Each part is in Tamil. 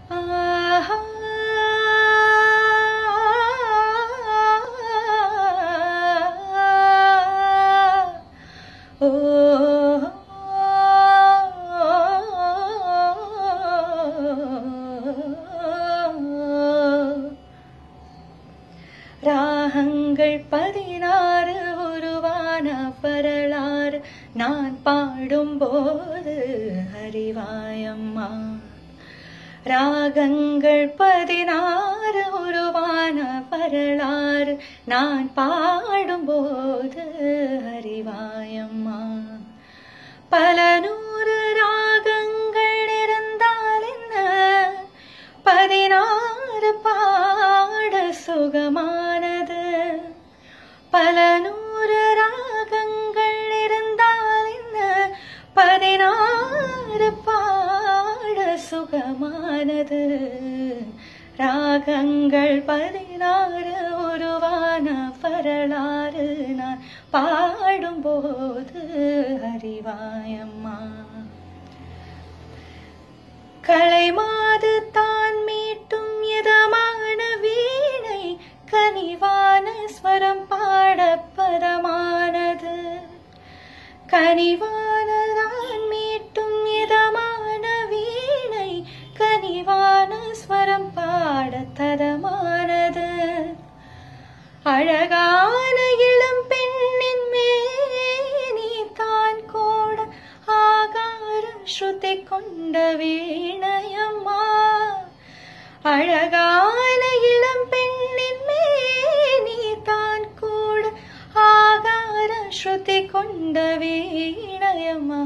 ஆஹா. ஓ ராகங்கள் பதினாறு உருவான வரலாறு நான் பாடும்போது அறிவாயம்மா ராகங்கள் பதினாறு உருவான வரலாறு நான் பாடும்போது அறிவாயம்மா பல நூறு ராகங்கள் இருந்தால் என்ன பதினாறு பாட சுகமானது பல நூறு ராகங்கள் இருந்தால் என்ன பதினாறு பாட சுகமானது ராகங்கள் பதினாறு உருவான வரலாறு நான் பாடும்போது அறிவாயம்மா கலைமாது தான் மீட்டும் இதமான வீணை கனிவான ஸ்வரம் பாட பதமானது கனிவான தான் மீட்டும் இதமான வீணை கனிவான ஸ்வரம் பாட ததமானது அழகான இளம் பெண்ணின் மேனி தான் கூட ஆகாரம் ஸ்ருதி கொண்ட வீணையம்மா அழகான இளம் பெண்ணின் மேனி தான் கூட ஆகார ஸ்ருதி கொண்ட வீணையம்மா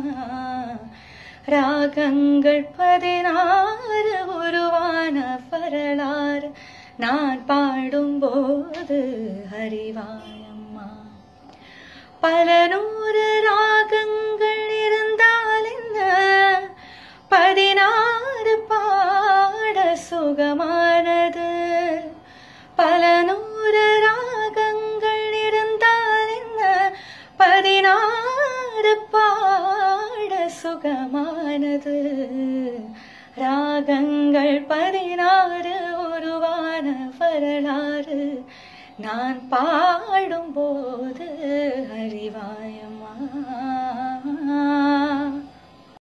ராகங்கள் பதினாறு உருவான வரலாறு நான் பாடும்போது அறிவாயம்மா பல நூறு ராகங்கள் இருந்தால் என்ன பதினாறு பாட சுகமானது பல நூறு ராகங்கள் இருந்தால் என்ன பதினாறு பாட சுகமானது ராகங்கள் பதினாறு உருவான வரலாறு நான் பாடும்போது அறிவாயம்மா